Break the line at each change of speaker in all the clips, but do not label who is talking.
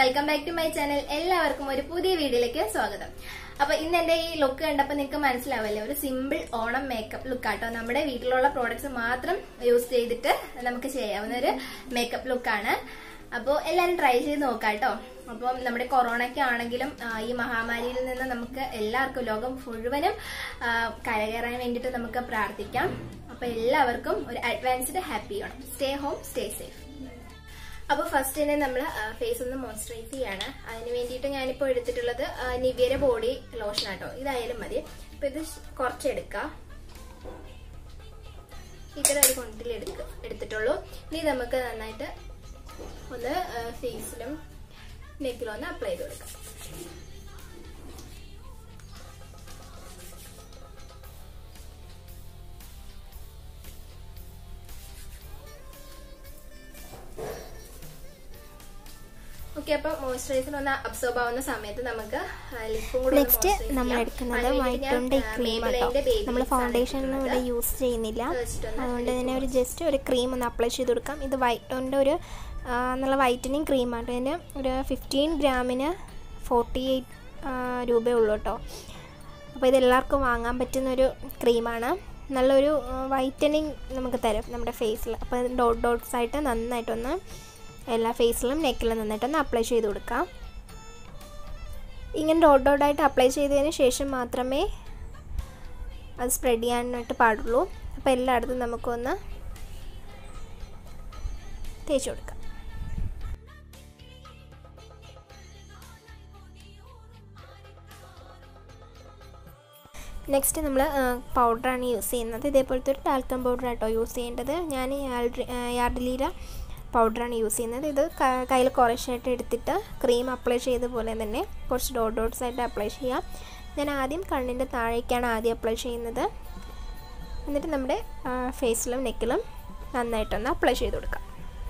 welcome back to my channel എല്ലാവർക്കും ഒരു പുതിയ വീഡിയോയിലേക്ക് സ്വാഗതം അപ്പൊ ഇന്ന് എന്റെ ഈ ലുക്ക് കണ്ടപ്പോ നിങ്ങൾക്ക് മനസ്സിലാവല്ലേ ഒരു സിമ്പിൾ ഓണം മേക്കപ്പ് ലുക്ക് ആട്ടോ നമ്മുടെ വീട്ടിലുള്ള പ്രോഡക്ട്സ് മാത്രം യൂസ് ചെയ്തിട്ട് നമുക്ക് ചെയ്യാവുന്ന ഒരു മേക്കപ്പ് ലുക്കാണ് അപ്പോൾ എല്ലാവരും ട്രൈ ചെയ്ത് നോക്കാം കേട്ടോ അപ്പം നമ്മുടെ കൊറോണയ്ക്ക് ആണെങ്കിലും ആ, ഈ മഹാമാരിയിൽ നിന്ന് നമുക്ക് എല്ലാവർക്കും ലോകം മുഴുവനും ആ, കരകയറാൻ വേണ്ടിയിട്ട് നമുക്ക് പ്രാർത്ഥിക്കാം അപ്പൊ എല്ലാവർക്കും ഒരു advanced happy Onam stay home stay safe അപ്പോൾ ഫസ്റ്റ് തന്നെ നമ്മൾ ഫേസ് ഒന്ന് മോയ്സ്ചറൈസ് ചെയ്യാണ് അതിന് വേണ്ടിയിട്ട് ഞാനിപ്പോൾ എടുത്തിട്ടുള്ളത് നിവിയര ബോഡി ലോഷൻ ആട്ടോ ഇതായാലും മതി അപ്പൊ ഇത് കുറച്ചെടുക്കുക ഇത്ര ഒരു കൊണ്ടിൽ എടുക്ക എടുത്തിട്ടുള്ളൂ ഇനി നമുക്ക് നന്നായിട്ട് ഒന്ന് ഫേസിലും നെക്കിലും ഒന്ന് അപ്ലൈ ചെയ്ത് കൊടുക്കാം ഓക്കെ അപ്പൊ മോയ്സ്ചറൈസർ ഒന്ന് അബ്സോർബ് ആവുന്ന സമയത്ത് നമുക്ക് ലിപ്പും കൂടെ
നെക്സ്റ്റ് നമ്മൾ എടുക്കുന്നത് വൈറ്റ് കൊണ്ട് ക്രീം കേട്ടോ നമ്മൾ ഫൗണ്ടേഷൻ ഒന്നും ഇവിടെ യൂസ് ചെയ്യുന്നില്ല അതുകൊണ്ട് തന്നെ ഒരു ജസ്റ്റ് ഒരു ക്രീം ഒന്ന് അപ്ലൈ ചെയ്ത് കൊടുക്കാം ഇത് വൈറ്റ് കൊണ്ട് ഒരു ആ, നല്ല വൈറ്റനിങ് ക്രീമാണ് ഇതിന് ഒരു ഫിഫ്റ്റീൻ ഗ്രാമിന് ഫോർട്ടി എയ്റ്റ് രൂപയേ ഉള്ളൂ കേട്ടോ അപ്പോൾ ഇത് എല്ലാവർക്കും വാങ്ങാൻ പറ്റുന്ന ഒരു ക്രീമാണ് നല്ലൊരു വൈറ്റനിങ് നമുക്ക് തരും നമ്മുടെ ഫേസിൽ അപ്പോൾ ഡോട്ട് ഡോട്ട്സ് ആയിട്ട് നന്നായിട്ടൊന്ന് എല്ലാ ഫേസിലും നെക്കിലും നന്നായിട്ടൊന്ന് അപ്ലൈ ചെയ്ത് കൊടുക്കാം ഇങ്ങനെ ഡോട്ട് ഡോട്ടായിട്ട് അപ്ലൈ ചെയ്തതിന് ശേഷം മാത്രമേ അത് സ്പ്രെഡ് ചെയ്യാനായിട്ട് പാടുള്ളൂ അപ്പോൾ എല്ലായിടത്തും നമുക്കൊന്ന് തേച്ച് കൊടുക്കാം നെക്സ്റ്റ് നമ്മൾ പൗഡറാണ് യൂസ് ചെയ്യുന്നത് ഇതേപോലത്തെ ഒരു ടാൽക്കം പൗഡർ ആട്ടോ യൂസ് ചെയ്യേണ്ടത് ഞാൻ യാർഡിലീര പൗഡറാണ് യൂസ് ചെയ്യുന്നത് ഇത് ക- കയ്യിൽ കുറച്ചായിട്ട് എടുത്തിട്ട് ക്രീം അപ്ലൈ ചെയ്ത പോലെ തന്നെ കുറച്ച് ഡോട്ട് ഡോട്ട്സ് ആയിട്ട് അപ്ലൈ ചെയ്യാം ഞാൻ ആദ്യം കണ്ണിൻ്റെ താഴേക്കാണ് ആദ്യം അപ്ലൈ ചെയ്യുന്നത് എന്നിട്ട് നമ്മുടെ ഫേസിലും നെക്കിലും നന്നായിട്ടൊന്ന് അപ്ലൈ ചെയ്ത് കൊടുക്കാം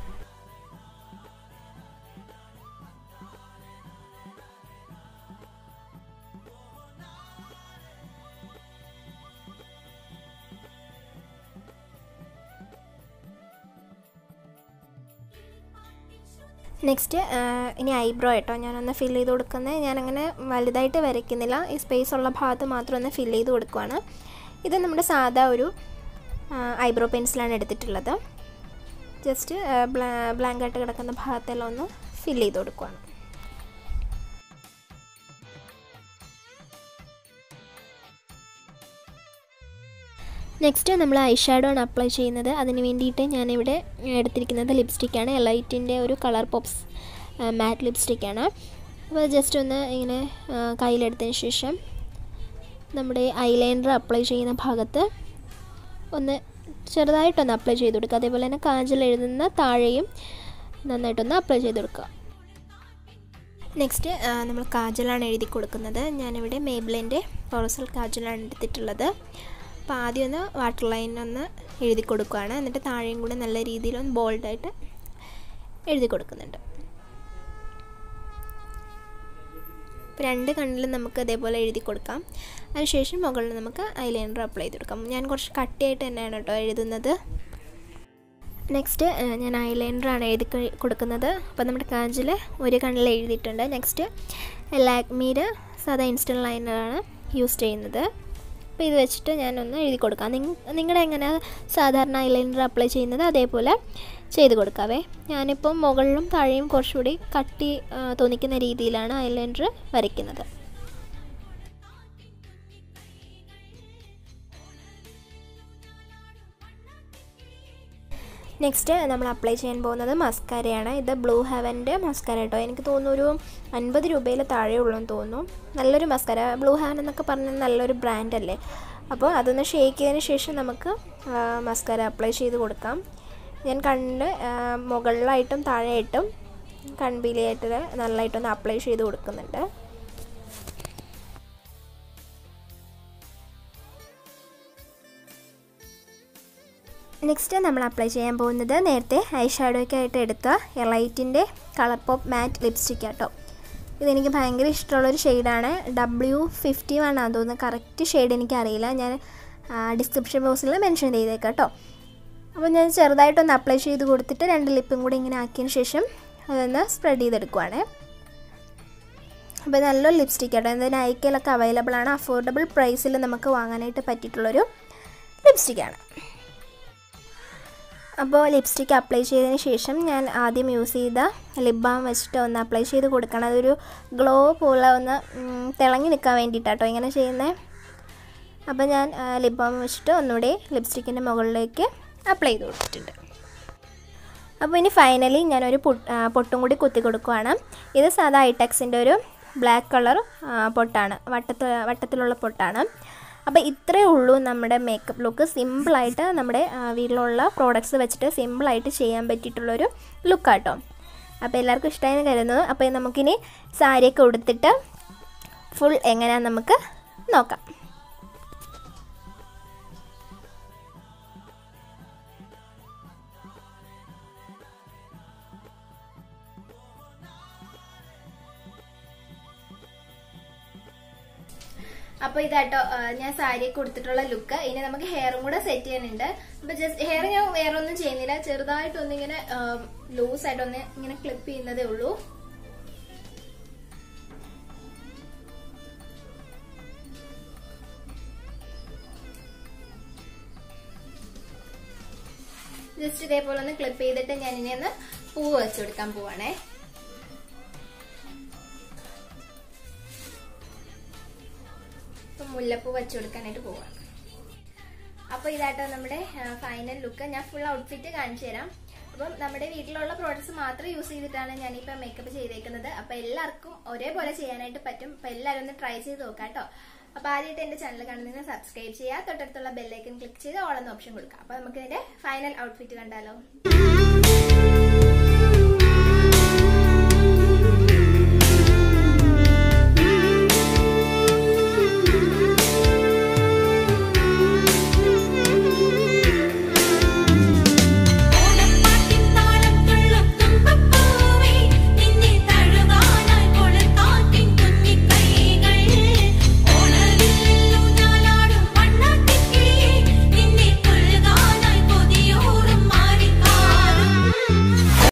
നെക്സ്റ്റ് ഇനി ഐബ്രോ കേട്ടോ ഞാനൊന്ന് ഫിൽ ചെയ്ത് കൊടുക്കുന്നത് ഞാനങ്ങനെ വലുതായിട്ട് വരയ്ക്കുന്നില്ല ഈ സ്പേസ് ഉള്ള ഭാഗത്ത് മാത്രം ഒന്ന് ഫിൽ ചെയ്ത് കൊടുക്കുവാണ് ഇത് നമ്മുടെ സാധാ ഒരു ഐബ്രോ പെൻസിലാണ് എടുത്തിട്ടുള്ളത് ജസ്റ്റ് ബ്ലാങ്ക് ആയിട്ട് കിടക്കുന്ന ഭാഗത്തെല്ലാം ഒന്ന് ഫിൽ ചെയ്ത് കൊടുക്കുവാണ് നെക്സ്റ്റ് നമ്മൾ ഐ ഷാഡോ ആണ് അപ്ലൈ ചെയ്യുന്നത് അതിന് വേണ്ടിയിട്ട് ഞാനിവിടെ എടുത്തിരിക്കുന്നത് ലിപ്സ്റ്റിക്കാണ് എലൈറ്റിൻ്റെ ഒരു കളർ പോപ്സ് മാറ്റ് ലിപ്സ്റ്റിക്കാണ് അപ്പോൾ ജസ്റ്റ് ഒന്ന് ഇങ്ങനെ ആ, കയ്യിലെടുത്തതിന് ശേഷം നമ്മുടെ ഐലൈനർ അപ്ലൈ ചെയ്യുന്ന ഭാഗത്ത് ഒന്ന് ചെറുതായിട്ടൊന്ന് അപ്ലൈ ചെയ്ത് കൊടുക്കുക അതേപോലെ തന്നെ കാജൽ എഴുതുന്ന താഴെയും നന്നായിട്ടൊന്ന് അപ്ലൈ ചെയ്ത് കൊടുക്കുക നെക്സ്റ്റ് നമ്മൾ കാജലാണ് എഴുതി കൊടുക്കുന്നത് ഞാനിവിടെ മേബ്ലിൻ്റെ പൊറസൽ കാജലാണ് എടുത്തിട്ടുള്ളത് അപ്പോൾ ആദ്യം ഒന്ന് വാട്ടർ ലൈൻ ഒന്ന് എഴുതി കൊടുക്കുകയാണ് എന്നിട്ട് താഴെയും കൂടെ നല്ല രീതിയിൽ ഒന്ന് ബോൾഡായിട്ട് എഴുതി കൊടുക്കുന്നുണ്ട് ഇപ്പോൾ രണ്ട് കണ്ണിലും നമുക്ക് അതേപോലെ എഴുതി കൊടുക്കാം അതിനുശേഷം മുകളിൽ നമുക്ക് ഐലൈനർ അപ്ലൈ ചെയ്ത് കൊടുക്കാം ഞാൻ കുറച്ച് കട്ടിയായിട്ട് തന്നെയാണ് കേട്ടോ എഴുതുന്നത് നെക്സ്റ്റ് ഞാൻ ഐലൈനറാണ് എഴുതി കഴി- കൊടുക്കുന്നത് അപ്പോൾ നമ്മുടെ കാജിൽ ഒരു കണ്ണിൽ എഴുതിയിട്ടുണ്ട് നെക്സ്റ്റ് ലാക്മീര് സാധാ ഇൻസ്റ്റൻറ്റ് ലൈനറാണ് യൂസ് ചെയ്യുന്നത് അപ്പോൾ ഇത് വെച്ചിട്ട് ഞാനൊന്ന് എഴുതി കൊടുക്കാം നിങ്ങളുടെ എങ്ങനെ സാധാരണ ഐലൈനർ അപ്ലൈ ചെയ്യുന്നത് അതേപോലെ ചെയ്ത് കൊടുക്കാവേ ഞാനിപ്പം മുകളിലും താഴെയും കുറച്ചുകൂടി കട്ടി ആ, തോന്നിക്കുന്ന രീതിയിലാണ് ഐലൈനർ വരയ്ക്കുന്നത് നെക്സ്റ്റ് നമ്മൾ അപ്ലൈ ചെയ്യാൻ പോകുന്നത് മസ്കാരയാണ് ഇത് ബ്ലൂ ഹെവൻ്റെ മസ്കാര കേട്ടോ എനിക്ക് തോന്നുന്നു ഒരു അൻപത് രൂപയിൽ താഴെ ഉള്ളൂ എന്ന് തോന്നുന്നു നല്ലൊരു മസ്കാര ബ്ലൂ ഹെവൻ എന്നൊക്കെ പറഞ്ഞാൽ നല്ലൊരു ബ്രാൻഡ് അല്ലേ അപ്പോൾ അതൊന്ന് ഷേക്ക് ചെയ്തതിന് ശേഷം നമുക്ക് മസ്കാര അപ്ലൈ ചെയ്ത് കൊടുക്കാം ഞാൻ കണ്ണിൻ്റെ മുകളിലായിട്ടും താഴെയായിട്ടും കൺപീലിയായിട്ട് നല്ലതായിട്ടൊന്ന് അപ്ലൈ ചെയ്ത് കൊടുക്കുന്നുണ്ട് നെക്സ്റ്റ് നമ്മൾ അപ്ലൈ ചെയ്യാൻ പോകുന്നത് നേരത്തെ ഐ ഷാഡോയ്ക്കായിട്ട് എടുത്ത എലൈറ്റിൻ്റെ കളർ പോപ്പ് മാറ്റ് ലിപ്സ്റ്റിക് കേട്ടോ ഇതെനിക്ക് ഭയങ്കര ഇഷ്ടമുള്ളൊരു ഷെയ്ഡാണ് ഡബ്ല്യു ഫിഫ്റ്റി വൺ ആണെന്ന് തോന്നുന്നു കറക്റ്റ് ഷെയ്ഡ് എനിക്കറിയില്ല ഞാൻ ഡിസ്ക്രിപ്ഷൻ ബോക്സിൽ മെൻഷൻ ചെയ്തേക്കാം കേട്ടോ അപ്പോൾ ഞാൻ ചെറുതായിട്ടൊന്ന് അപ്ലൈ ചെയ്ത് കൊടുത്തിട്ട് രണ്ട് ലിപ്പും കൂടി ഇങ്ങനെ ആക്കിയതിന് ശേഷം അതൊന്ന് സ്പ്രെഡ് ചെയ്തെടുക്കുവാണേ അപ്പോൾ നല്ലൊരു ലിപ്സ്റ്റിക് ആട്ടോ ഇത് നൈക്കയിലൊക്കെ അവൈലബിൾ ആണ് അഫോർഡബിൾ പ്രൈസിൽ നമുക്ക് വാങ്ങാനായിട്ട് പറ്റിയിട്ടുള്ളൊരു ലിപ്സ്റ്റിക്കാണ് അപ്പോൾ ലിപ്സ്റ്റിക്ക് അപ്ലൈ ചെയ്തതിന് ശേഷം ഞാൻ ആദ്യം യൂസ് ചെയ്ത ലിപ് ബാം വെച്ചിട്ട് ഒന്ന് അപ്ലൈ ചെയ്ത് കൊടുക്കണം അതൊരു ഗ്ലോ പോലെ ഒന്ന് ഉം, തിളങ്ങി നിൽക്കാൻ വേണ്ടിയിട്ടാട്ടോ ഇങ്ങനെ ചെയ്യുന്നത് അപ്പോൾ ഞാൻ ലിപ് ബാം വെച്ചിട്ട് ഒന്നുകൂടി ലിപ്സ്റ്റിക്കിൻ്റെ മുകളിലേക്ക് അപ്ലൈ ചെയ്ത് കൊടുത്തിട്ടുണ്ട് അപ്പോൾ ഇനി ഫൈനലി ഞാനൊരു പൊട്ട് ആ, പൊട്ടും കൂടി കുത്തി കൊടുക്കുവാണ് ഇത് സാധാ ഐടെക്സിൻ്റെ ഒരു ബ്ലാക്ക് കളർ പൊട്ടാണ് വട്ടത്ത് വട്ടത്തിലുള്ള പൊട്ടാണ് അപ്പോൾ ഇത്രയേ ഉള്ളൂ നമ്മുടെ മേക്കപ്പ് ലുക്ക് സിമ്പിളായിട്ട് നമ്മുടെ ആ, വീട്ടിലുള്ള പ്രോഡക്റ്റ്സ് വെച്ചിട്ട് സിമ്പിളായിട്ട് ചെയ്യാൻ പറ്റിയിട്ടുള്ളൊരു ലുക്കാട്ടോ അപ്പോൾ എല്ലാവർക്കും ഇഷ്ടമായെന്ന് കരുതുന്നു അപ്പോൾ നമുക്കിനി സാരിയൊക്കെ ഉടുത്തിട്ട് ഫുൾ എങ്ങനെയാണെന്ന് നമുക്ക് നോക്കാം
അപ്പൊ ഇതാട്ടോ ആ, ഞാൻ സാരി കൊടുത്തിട്ടുള്ള ലുക്ക് ഇനി നമുക്ക് ഹെയറും കൂടെ സെറ്റ് ചെയ്യാനുണ്ട് അപ്പൊ ജസ്റ്റ് ഹെയർ ഞാൻ വേറെ ഒന്നും ചെയ്യുന്നില്ല ചെറുതായിട്ടൊന്ന് ഇങ്ങനെ ലൂസ് ആയിട്ടൊന്ന് ഇങ്ങനെ ക്ലിപ്പ് ചെയ്യുന്നതേ ഉള്ളൂ ജസ്റ്റ് ഇതേപോലെ ഒന്ന് ക്ലിപ്പ് ചെയ്തിട്ട് ഞാൻ ഇനി ഒന്ന് പൂവ് വെച്ച് കൊടുക്കാൻ പോവാണേ ഇപ്പൊ മുല്ലപ്പൂ വെച്ച് കൊടുക്കാനായിട്ട് പോവാം അപ്പൊ ഇതാട്ടോ നമ്മുടെ ഫൈനൽ ലുക്ക് ഞാൻ ഫുൾ ഔട്ട്ഫിറ്റ് കാണിച്ചു തരാം അപ്പം നമ്മുടെ വീട്ടിലുള്ള പ്രോഡക്ട്സ് മാത്രം യൂസ് ചെയ്തിട്ടാണ് ഞാനിപ്പോ മേക്കപ്പ് ചെയ്തേക്കുന്നത് അപ്പൊ എല്ലാവർക്കും ഒരേപോലെ ചെയ്യാനായിട്ട് പറ്റും അപ്പൊ എല്ലാവരും ഒന്ന് ട്രൈ ചെയ്ത് നോക്കാം കേട്ടോ അപ്പൊ ആദ്യമായിട്ട് എന്റെ ചാനൽ കാണുന്നതിന് സബ്സ്ക്രൈബ് ചെയ്യുക തൊട്ടടുത്തുള്ള ബെല്ലൈക്കൻ ക്ലിക്ക് ചെയ്ത് ഓളെന്ന ഓപ്ഷൻ കൊടുക്കാം അപ്പൊ നമുക്ക് ഇതിന്റെ ഫൈനൽ ഔട്ട്ഫിറ്റ് കണ്ടാലോ